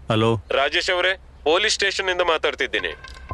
hello Rajesh ಅವರೇ police station ಇಂದ ಮಾತಾಡ್ತಿದ್ದೀನಿ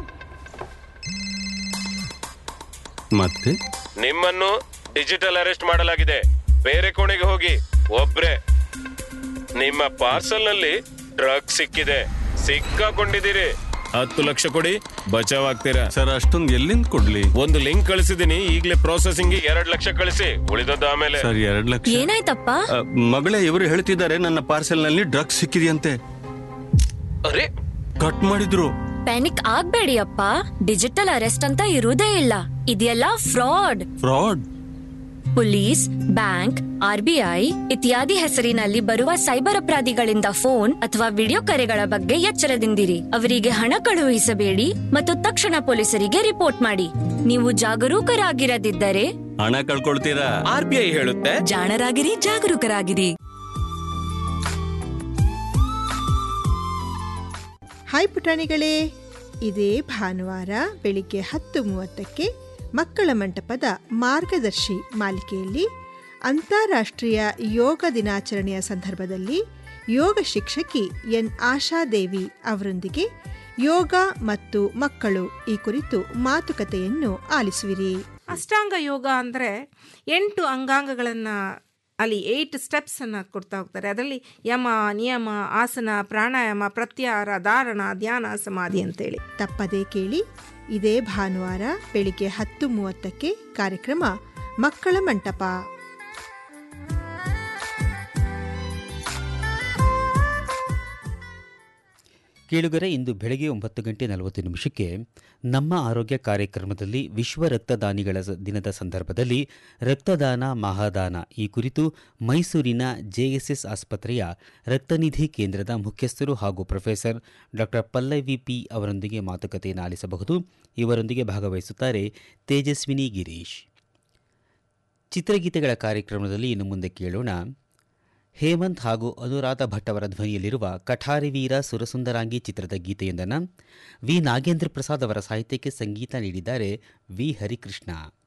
ಮತ್ತೆ ನಿಮ್ಮನ್ನು ಡಿಜಿಟಲ್ ಅರೆಸ್ಟ್ ಮಾಡಲಾಗಿದೆ ಬೇರೆ ಕೋಣೆಗೆ ಹೋಗಿ ಒಬ್ರೆ ನಿಮ್ಮ ಪಾರ್ಸಲ್ ನಲ್ಲಿ ಡ್ರಗ್ ಸಿಕ್ಕಿದೆ ಸಿಕ್ಕಾಕೊಂಡಿದ್ದೀರಿ ಹತ್ತು ಲಕ್ಷ ಕೊಡಿ ಬಚಾವ್ ಆಗ್ತೀರಾ ಸರ್ ಅಷ್ಟೊಂದು ಎಲ್ಲಿಂದ ಕೊಡ್ಲಿ ಒಂದು ಲಿಂಕ್ ಕಳಿಸಿದೀನಿ ಈಗಲೇ ಪ್ರೊಸೆಸಿಂಗ್ ಎರಡ್ ಲಕ್ಷ ಕಳಿಸಿ ಉಳಿದದ್ದು ಆಮೇಲೆ ಸರ್ ಎರಡ್ ಲಕ್ಷ ಏನಾಯ್ತಪ್ಪ ಅ, ಮಗಳೇ ಇವರು ಹೇಳ್ತಿದ್ದಾರೆ ನನ್ನ ಪಾರ್ಸೆಲ್ ನಲ್ಲಿ ಡ್ರಗ್ಸ್ ಸಿಕ್ಕಿದೆಯಂತೆ ಅರೆ ಕಟ್ ಮಾಡಿದ್ರು ಪ್ಯಾನಿಕ್ ಆಗ್ಬೇಡಿ ಅಪ್ಪ ಡಿಜಿಟಲ್ ಅರೆಸ್ಟ್ ಅಂತ ಇರುವುದೇ ಇಲ್ಲ ಇದೆಲ್ಲ fraud fraud police bank RBI ಇತ್ಯಾದಿ ಹೆಸರಿನಲ್ಲಿ ಬರುವ ಸೈಬರ್ ಅಪರಾಧಿಗಳಿಂದ ಫೋನ್ ಅಥವಾ ವಿಡಿಯೋ ಕರೆಗಳ ಬಗ್ಗೆ ಎಚ್ಚರದಿಂದಿರಿ ಅವರಿಗೆ ಹಣ ಕಳುಹಿಸಬೇಡಿ ಮತ್ತು ತಕ್ಷಣ ಪೊಲೀಸರಿಗೆ ರಿಪೋರ್ಟ್ ಮಾಡಿ ನೀವು ಜಾಗರೂಕರಾಗಿರದಿದ್ದರೆ ಹಣ ಕಳ್ಕೊಳ್ತೀರಾ ಆರ್ ಬಿ ಐ ಹೇಳುತ್ತೆ ಜಾಣರಾಗಿರಿ ಜಾಗರೂಕರಾಗಿರಿ ಹಾಯ್ ಪುಟಾಣಿಗಳೇ ಇದೇ ಭಾನುವಾರ ಬೆಳಿಗ್ಗೆ ಹತ್ತು ಮೂವತ್ತಕ್ಕೆ ಮಕ್ಕಳ ಮಂಟಪದ ಮಾರ್ಗದರ್ಶಿ ಮಾಲಿಕೆಯಲ್ಲಿ ಅಂತಾರಾಷ್ಟ್ರೀಯ ಯೋಗ ದಿನಾಚರಣೆಯ ಸಂದರ್ಭದಲ್ಲಿ ಯೋಗ ಶಿಕ್ಷಕಿ ಎನ್ ಆಶಾದೇವಿ ಅವರೊಂದಿಗೆ ಯೋಗ ಮತ್ತು ಮಕ್ಕಳು ಈ ಕುರಿತು ಮಾತುಕತೆಯನ್ನು ಆಲಿಸುವಿರಿ ಅಷ್ಟಾಂಗ ಯೋಗ ಅಂದರೆ ಎಂಟು ಅಂಗಾಂಗಗಳನ್ನು ಅಲ್ಲಿ ಏಯ್ಟ್ ಸ್ಟೆಪ್ಸನ್ನು ಕೊಡ್ತಾ ಹೋಗ್ತಾರೆ ಅದರಲ್ಲಿ ಯಮ ನಿಯಮ ಆಸನ ಪ್ರಾಣಾಯಾಮ ಪ್ರತ್ಯಾಹಾರ ಧಾರಣ ಧ್ಯಾನ ಸಮಾಧಿ ಅಂತೇಳಿ ತಪ್ಪದೇ ಕೇಳಿ ಇದೇ ಭಾನುವಾರ ಬೆಳಿಗ್ಗೆ ಹತ್ತು ಮೂವತ್ತಕ್ಕೆ ಕಾರ್ಯಕ್ರಮ ಮಕ್ಕಳ ಮಂಟಪ ಕೇಳುಗರೆ ಇಂದು ಬೆಳಗ್ಗೆ ಒಂಬತ್ತು ಗಂಟೆ ನಲವತ್ತು ನಿಮಿಷಕ್ಕೆ ನಮ್ಮ ಆರೋಗ್ಯ ಕಾರ್ಯಕ್ರಮದಲ್ಲಿ ವಿಶ್ವ ರಕ್ತದಾನಿಗಳ ಸ- ದಿನದ ಸಂದರ್ಭದಲ್ಲಿ ರಕ್ತದಾನ ಮಹಾದಾನ ಈ ಕುರಿತು ಮೈಸೂರಿನ ಜೆಎಸ್ಎಸ್ ಆಸ್ಪತ್ರೆಯ ರಕ್ತನಿಧಿ ಕೇಂದ್ರದ ಮುಖ್ಯಸ್ಥರು ಹಾಗೂ ಪ್ರೊಫೆಸರ್ ಡಾಕ್ಟರ್ ಪಲ್ಲವಿ ಪಿ ಅವರೊಂದಿಗೆ ಮಾತುಕತೆಯನ್ನು ಆಲಿಸಬಹುದು ಇವರೊಂದಿಗೆ ಭಾಗವಹಿಸುತ್ತಾರೆ ತೇಜಸ್ವಿನಿ ಗಿರೀಶ್ ಚಿತ್ರಗೀತೆಗಳ ಕಾರ್ಯಕ್ರಮದಲ್ಲಿ ಇನ್ನು ಮುಂದೆ ಕೇಳೋಣ ಹೇಮಂತ್ ಹಾಗೂ ಅನುರಾಧ ಭಟ್ ಅವರ ಧ್ವನಿಯಲ್ಲಿರುವ ಕಠಾರಿ ವೀರ ಸುರಸುಂದರಾಂಗಿ ಚಿತ್ರದ ಗೀತೆಯೊಂದನ್ನು ವಿ ನಾಗೇಂದ್ರ ಪ್ರಸಾದ್ ಅವರ ಸಾಹಿತ್ಯಕ್ಕೆ ಸಂಗೀತ ನೀಡಿದ್ದಾರೆ ವಿ ಹರಿಕೃಷ್ಣ